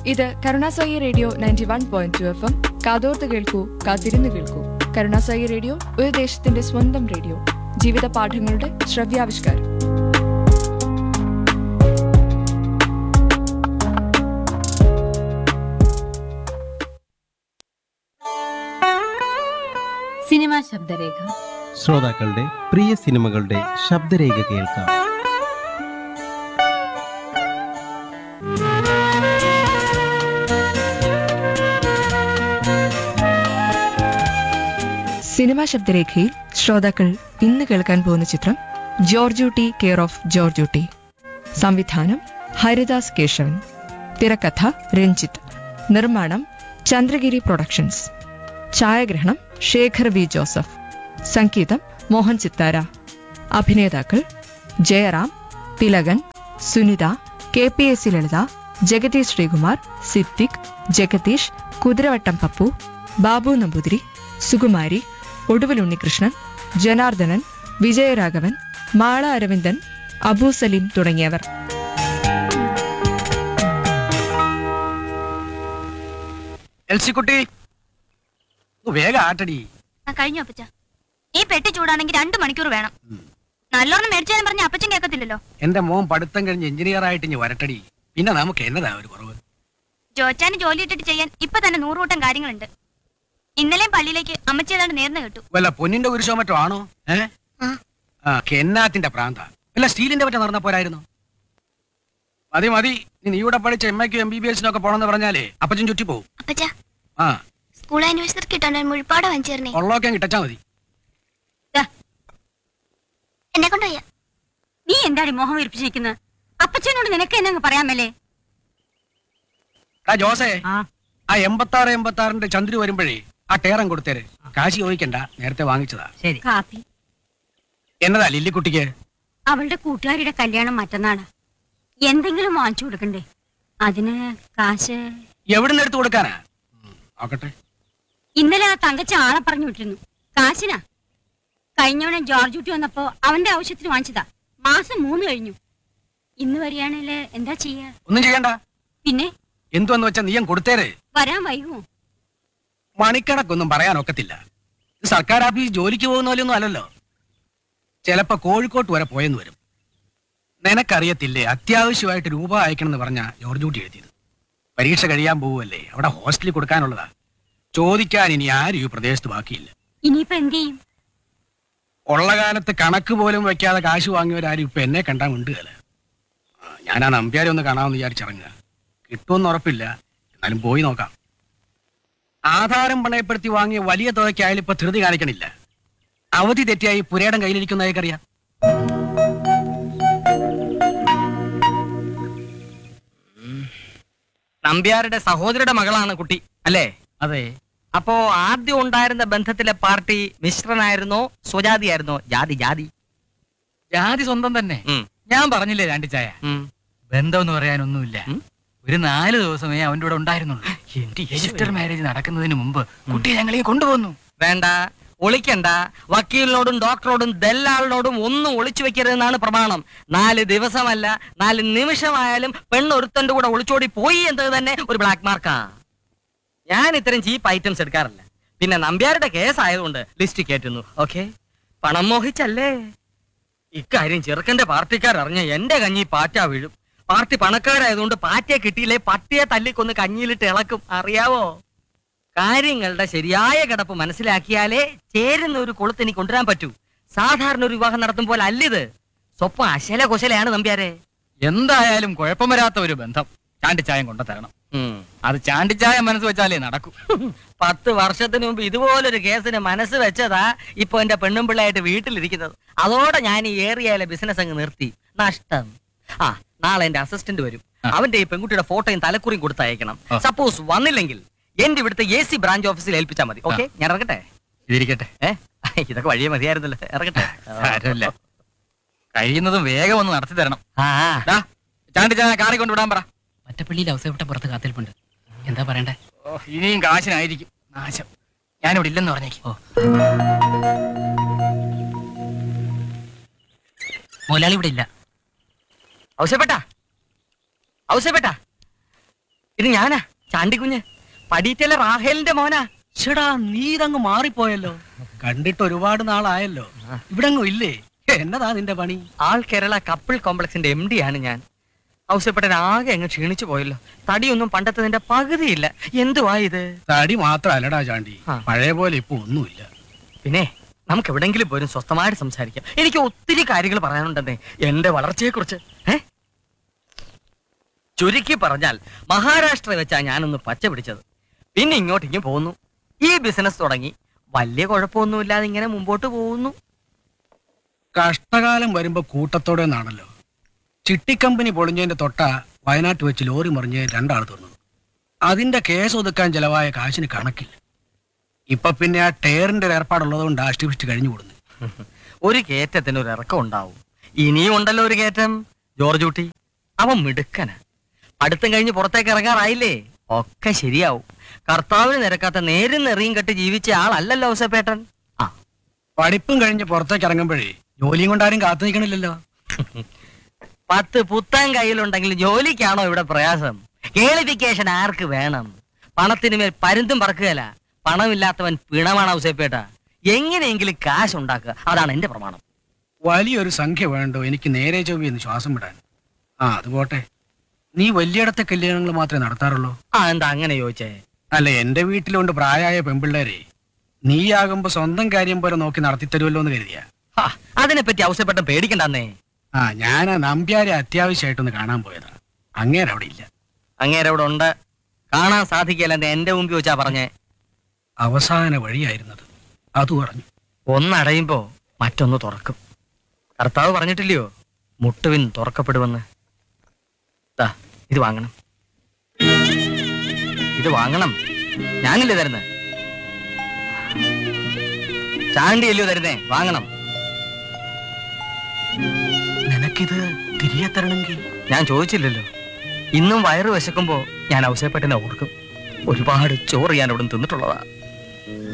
ഇത് കരുണാസായി radio ninety one point two F M കാതോർത്ത് കേൾക്കൂ കാത്തിരുന്ന് കേൾക്കൂ കരുണാസായി റേഡിയോ ഒരു ദേശത്തിന്റെ സ്വന്തം റേഡിയോ ജീവിത പാഠങ്ങളുടെ ശ്രവ്യാവിഷ്കാരം സിനിമാ ശബ്ദരേഖ ശ്രോതാക്കളുടെ പ്രിയ സിനിമകളുടെ ശബ്ദരേഖ കേൾക്കാം സിനിമാ ശബ്ദരേഖയിൽ ശ്രോതാക്കൾ ഇന്ന് കേൾക്കാൻ പോകുന്ന ചിത്രം Georgootty care of Georgootty സംവിധാനം ഹരിദാസ് കേശവൻ തിരക്കഥ രഞ്ജിത്ത് നിർമ്മാണം ചന്ദ്രഗിരി പ്രൊഡക്ഷൻസ് ഛായാഗ്രഹണം ശേഖർ വി ജോസഫ് സംഗീതം മോഹൻ ചിത്താര അഭിനേതാക്കൾ Jayaram Thilakan Sunitha K P S C Lalitha Jagadish Sreekumar Siddique Jagadish Kuthiravattam Pappu Babu Namboothiri Sukumari Oduvil Unnikrishnan Janardhanan Vijayaraghavan Mala Aravindan Abu Saleem തുടങ്ങിയവർ എൽസിക്കുട്ടി ഒന്ന് വേഗം ആട്ടടി ആ കഴിഞ്ഞു അപ്പച്ച ഈ പെട്ടി ചൂടാണെങ്കിൽ രണ്ടു മണിക്കൂർ വേണം നല്ലോണം മേടിച്ചാലും പറഞ്ഞ അപ്പച്ചൻ കേൾക്കത്തില്ലല്ലോ എന്റെ മോൻ പഠിത്തം കഴിഞ്ഞ് എഞ്ചിനീയർ ആയിട്ട് ഇനി വരട്ടടി പിന്നെ നമുക്ക് എന്നതാ ഒരു കുറവ് ജോച്ചാന് ജോലി ഇട്ടിട്ട് ചെയ്യാൻ ഇപ്പൊ തന്നെ നൂറുകൂട്ടം കാര്യങ്ങളുണ്ട് ഇന്നലെയും പള്ളിയിലേക്ക് അമ്മച്ചി ഏതാണ്ട് നേർന്ന് കേട്ടു വല്ല പൊന്നിന്റെ കുരിശോ മറ്റോ ആണോ ഏ ആ. ആ കെന്നാത്തിന്റെ പ്രാന്ത വല്ല സ്റ്റീലിന്റെ പറ്റ നടന്ന പോരായിരുന്നു മതി മതി നീ നീ ഇവിടെ പഠിച്ച എം എക്കും എം ബി ബി എസിനും ഒക്കെ പോണെന്ന് പറഞ്ഞാലേ അപ്പച്ചൻ ചുറ്റി പോകും അപ്പച്ച ആ സ്കൂൾ ആനിവേഴ്സറി കിട്ടാൻ മുഴിപ്പാട വാങ്ങിച്ചേർന്നേ ഉള്ളൊക്കെ കിട്ടച്ചാ മതി എന്നെ കൊണ്ടുപോയ നീ എന്താടി മോഹം വിരിപ്പിച്ചിരിക്കുന്നത് അപ്പച്ചനോട് നിനക്ക് എന്നെ പറയാൻ മേലേ ആ ജോസേ ആ ആ എൺപത്തി ആറ് എൺപത്തി ആറിന്റെ ചന്ദ്രു വരുമ്പോഴേ ആ ടേറം കൊടുത്തേര് കാശി ചോദിക്കണ്ട നേരത്തെ വാങ്ങിച്ചതാ ശരി കാപ്പി എന്നതാ ലില്ലിക്കുട്ടിക്ക് അവളുടെ കൂട്ടുകാരിയുടെ കല്യാണം മറ്റന്നാളാ എന്തെങ്കിലും വാങ്ങിച്ചു കൊടുക്കണ്ടേ അതിന് കാശ് എവിടുന്ന് എടുത്തു കൊടുക്കാനാ ഉം, നോക്കട്ടെ ഇന്നലെ ആ തങ്കച്ച ആളെ പറഞ്ഞു വിട്ടിരുന്നു കാശിനാ കഴിഞ്ഞവണ ജോർജ് കുട്ടി വന്നപ്പോ അവന്റെ ആവശ്യത്തിന് വാങ്ങിച്ചതാ മാസം മൂന്ന് കഴിഞ്ഞു ഇന്ന് വരികയാണേല് എന്താ ചെയ്യാ ഒന്നും ചെയ്യണ്ട പിന്നെ എന്തുവെന്ന് വെച്ചാ നീയം കൊടുത്തേര് വരാൻ വൈകുമോ മണിക്കണക്കൊന്നും പറയാനൊക്കത്തില്ല ഇത് സർക്കാർ ഓഫീസ് ജോലിക്ക് പോകുന്ന പോലെയൊന്നും അല്ലല്ലോ ചിലപ്പോ കോഴിക്കോട്ട് വരെ പോയെന്ന് വരും നിനക്കറിയത്തില്ലേ അത്യാവശ്യമായിട്ട് രൂപ അയക്കണമെന്ന് പറഞ്ഞ ജോർജ് കുട്ടി എഴുതിയത് പരീക്ഷ കഴിയാൻ പോവുമല്ലേ അവിടെ ഹോസ്റ്റലിൽ കൊടുക്കാനുള്ളതാ ചോദിക്കാൻ ഇനി ആരും ഈ പ്രദേശത്ത് ബാക്കിയില്ല ഇനിയിപ്പോ എന്ത് ചെയ്യും ഉള്ള കാലത്ത് കണക്ക് പോലും വെക്കാതെ കാശ് വാങ്ങിയവരാരും ഇപ്പൊ എന്നെ കണ്ടാൻ മിണ്ടുകയല്ല ആ, ഞാൻ ആ നമ്പ്യാരെ ഒന്ന് കാണാമെന്ന് വിചാരിച്ചിറങ്ങുക കിട്ടുമെന്ന് ഉറപ്പില്ല എന്നാലും പോയി നോക്കാം ആധാരം പണയപ്പെടുത്തി വാങ്ങിയ വലിയ തുകയ്ക്കായാലും ഇപ്പൊ ധൃതി കാണിക്കണില്ല അവധി തെറ്റിയായി പുരേടം കയ്യിലിരിക്കുന്നതായിക്കറിയാം നമ്പ്യാരുടെ സഹോദരിയുടെ മകളാണ് കുട്ടി അല്ലേ അതെ അപ്പോ ആദ്യം ഉണ്ടായിരുന്ന ബന്ധത്തിലെ പാർട്ടി മിശ്രനായിരുന്നോ സ്വജാതിയായിരുന്നോ ജാതി ജാതി ജാതി സ്വന്തം തന്നെ ഉം, ഞാൻ പറഞ്ഞില്ലേ രണ്ടിച്ചായ ഉം. ബന്ധം എന്ന് പറയാനൊന്നുമില്ല ഉം? ഒരു നാല് ദിവസമേ അവന്റെ കൂടെ ഉണ്ടായിരുന്നുള്ളൂ രജിസ്റ്റർ മാരേജ് നടക്കുന്നതിന് മുമ്പ് കുട്ടിയെ ഞങ്ങളെ കൊണ്ടുപോന്നു വേണ്ട ഒളിക്കണ്ട വക്കീലിനോടും ഡോക്ടറോടും ദല്ലാളിനോടും ഒന്നും ഒളിച്ചു വെക്കരുതെന്നാണ് പ്രമാണം നാല് ദിവസമല്ല നാല് നിമിഷമായാലും പെണ്ണൊരുത്തന്റെ കൂടെ ഒളിച്ചോടി പോയി എന്നത് തന്നെ ഒരു ബ്ലാക്ക് മാർക്കാ ഞാൻ ഇത്തരം ചീപ്പ് ഐറ്റംസ് എടുക്കാറില്ല പിന്നെ നമ്പ്യാരുടെ കേസ് ആയതുകൊണ്ട് ലിസ്റ്റ് കയറ്റുന്നു ഓക്കെ പണം മോഹിച്ചല്ലേ ഇക്കാര്യം ചെറുക്കന്റെ പാർട്ടിക്കാർ അറിഞ്ഞ എന്റെ കഞ്ഞി പാറ്റ വീഴും പാർട്ടി പണക്കാരായതുകൊണ്ട് പാറ്റയെ കിട്ടിയില്ലേ പട്ടിയെ തല്ലിക്കൊന്ന് കഞ്ഞിയിലിട്ട് ഇളക്കും അറിയാവോ കാര്യങ്ങളുടെ ശരിയായ കിടപ്പ് മനസ്സിലാക്കിയാലേ ചേരുന്ന ഒരു കൊളുത്ത് എനിക്ക് കൊണ്ടുവരാൻ പറ്റൂ സാധാരണ ഒരു വിവാഹം നടത്തും പോലെ അല്ലിത് സ്വപ്പം അശല കുശലയാണ് നമ്പ്യാരെ എന്തായാലും കുഴപ്പം വരാത്ത ഒരു ബന്ധം ചാണ്ടിച്ചായം കൊണ്ടു തരണം ഉം. അത് ചാണ്ടിച്ചായ മനസ്സ് വെച്ചാലേ നടക്കൂ പത്ത് വർഷത്തിന് മുമ്പ് ഇതുപോലൊരു കേസിന് മനസ്സ് വെച്ചതാ ഇപ്പൊ എന്റെ പെണ്ണും പിള്ളയായിട്ട് വീട്ടിലിരിക്കുന്നത് അതോടെ ഞാൻ ഈ ഏറിയയിലെ ബിസിനസ് അങ്ങ് നിർത്തി നഷ്ടം ആ നാളെ എന്റെ അസിസ്റ്റന്റ് വരും ആ. അവന്റെ ഈ പെൺകുട്ടിയുടെ ഫോട്ടോയും തലക്കുറിയും കൊടുത്ത് അയക്കണം ആ. സപ്പോസ് വന്നില്ലെങ്കിൽ എന്റെ ഇവിടുത്തെ എ സി ബ്രാഞ്ച് ഓഫീസിൽ ഏൽപ്പിച്ചാൽ മതി ഓക്കെ ഞാൻ ഇറങ്ങട്ടെ ഇതിരിക്കട്ടെ ഏ ഇതൊക്കെ വഴിയെ മതിയായിരുന്നല്ലോ ഇറങ്ങട്ടെ സാരമില്ല കഴിയുന്നതും വേഗം ഒന്ന് നടത്തി തരണം ആ ദാ, ചാണ്ടിച്ചായ കാറി കൊണ്ടുവിടാൻ പറ ഒറ്റപ്പള്ളിയിൽ അവസരപ്പെട്ട പുറത്ത് കാത്തിരിപ്പുണ്ട് എന്താ പറയണ്ടേ ഓ, ഇനിയും കാശിനായിരിക്കും നാശം ഞാനിവിടെ ഇല്ലെന്ന് പറഞ്ഞേക്ക് ഓ മുതലാളി ഇവിടെ ഇല്ല ഔസേപ്പേട്ട ഔസേപ്പേട്ട ഇത് ഞാനാ ചാണ്ടിക്കുഞ്ഞ് പടീറ്റലെ റാഹേലിന്റെ മോനാ ചേടാ നീ ഇതങ്ങ് മാറിപ്പോയല്ലോ കണ്ടിട്ട് ഒരുപാട് നാളായല്ലോ ഇവിടെങ്ങും ഇല്ലേ എന്നതാ നിന്റെ പണി ആൾ കേരള കപ്പിൾ കോംപ്ലക്സിന്റെ എം ഡി ആണ് ഞാൻ ഔസേപ്പട്ടൻ ആകെ അങ്ങ് ക്ഷീണിച്ചു പോയല്ലോ തടിയൊന്നും പണ്ടത്തതിന്റെ പകുതിയില്ല എന്തുവാ ഇത് തടി മാത്രല്ലടാ ചാണ്ടി ആ. പഴയ പോലെ ഇപ്പൊ ഒന്നുമില്ല പിന്നെ നമുക്ക് എവിടെങ്കിലും പോലും സ്വസ്ഥമായിട്ട് സംസാരിക്കാം എനിക്ക് ഒത്തിരി കാര്യങ്ങൾ പറയാനുണ്ടെന്നേ എന്റെ വളർച്ചയെ കുറിച്ച് ഏ ചുരുക്കി പറഞ്ഞാൽ മഹാരാഷ്ട്ര വെച്ചാ ഞാനൊന്ന് പച്ച പിടിച്ചത് പിന്നെ ഇങ്ങോട്ടിങ്ങ് പോന്നു ഈ ബിസിനസ് തുടങ്ങി വലിയ കുഴപ്പമൊന്നുമില്ലാതെ ഇങ്ങനെ മുമ്പോട്ട് പോകുന്നു കഷ്ടകാലം വരുമ്പോ കൂട്ടത്തോടെ എന്നാണല്ലോ ചിട്ടിക്കമ്പനി പൊളിഞ്ഞതിന്റെ തൊട്ട വയനാട്ട് വെച്ച് ലോറി മറിഞ്ഞ് രണ്ടാൾ തീർന്നത് അതിന്റെ കേസ് ഒതുക്കാൻ ചെലവായ കാശിന് കണക്കില്ല ഇപ്പൊ പിന്നെ ആ ടയറിന്റെ ഒരു ഏർപ്പാടുള്ളതുകൊണ്ട് ആഷ്ടിപിസ്റ്റ് കഴിഞ്ഞു കൂടുന്നു ഒരു കയറ്റത്തിന് ഒരു ഇറക്കം ഉണ്ടാവും ഇനിയും ഉണ്ടല്ലോ ഒരു കയറ്റം ജോർജ് കുട്ടി അവൻ മിടുക്കന പഠിത്തം കഴിഞ്ഞ് പുറത്തേക്ക് ഇറങ്ങാറായില്ലേ ഒക്കെ ശരിയാവും കർത്താവിന് നിരക്കാത്ത നേരും നെറിയും കെട്ട് ജീവിച്ച ആളല്ലല്ലോ ഔസപ്പേട്ടൻ ആ പഠിപ്പും കഴിഞ്ഞ് പുറത്തേക്ക് ഇറങ്ങുമ്പോഴേ ജോലിയും കൊണ്ടാരും കാത്തു നിൽക്കണില്ലല്ലോ പത്ത് പുത്തൻ കയ്യിലുണ്ടെങ്കിൽ ജോലിക്കാണോ ഇവിടെ പ്രയാസം കേളിഫിക്കേഷൻ ആർക്ക് വേണം പണത്തിന് മേൽ പരുന്തും പറക്കുകയല്ല പണമില്ലാത്തവൻ പിണമാണ് ഔസേപ്പേട്ട എങ്ങനെയെങ്കിലും കാശ് ഉണ്ടാക്കുക അതാണ് എന്റെ പ്രമാണം വലിയൊരു സംഖ്യ വേണ്ടോ എനിക്ക് നേരെ ചൊവ്വി എന്ന് ശ്വാസം വിടാൻ ആ അത് പോട്ടെ നീ വലിയിടത്തെ കല്യാണങ്ങൾ മാത്രമേ നടത്താറുള്ളൂ ആ എന്താ അങ്ങനെ ചോദിച്ചേ അല്ല എന്റെ വീട്ടിലുണ്ട് പ്രായമായ പെമ്പിള്ളേരെ നീയാകുമ്പോ സ്വന്തം കാര്യം പോലെ നോക്കി നടത്തിത്തരുമല്ലോ എന്ന് കരുതിയാ ഹാ, അതിനെപ്പറ്റി ഔസേപ്പേട്ടൻ പേടിക്കണ്ടെന്നേ ആ ഞാൻ ആ നമ്പ്യാരെ അത്യാവശ്യമായിട്ടൊന്ന് കാണാൻ പോയതാ അങ്ങേരവിടെ ഇല്ല അങ്ങേരെ അവിടെ ഉണ്ട് കാണാൻ സാധിക്കില്ല എന്റെ മുമ്പിൽ വെച്ചാ പറഞ്ഞേ അവസാന വഴിയായിരുന്നത് അത് പറഞ്ഞു ഒന്നടയുമ്പോ മറ്റൊന്ന് തുറക്കും കർത്താവ് പറഞ്ഞിട്ടില്ലയോ മുട്ടുവിൻ തുറക്കപ്പെടുമെന്ന് ദാ, ഇത് വാങ്ങണം ഇത് വാങ്ങണം ഞാനല്ലേ തരുന്നത് ചാണ്ടിയല്ലയോ തരുന്നേ വാങ്ങണം നിനക്കിത് തിരികെ തരണമെങ്കിൽ ഞാൻ ചോദിച്ചില്ലല്ലോ ഇന്നും വയറ് വിശക്കുമ്പോ ഞാൻ ഔസേപ്പേട്ടനെ ഓർക്കും ഒരുപാട് ചോറ് ഞാൻ അവിടെ തിന്നിട്ടുള്ളതാ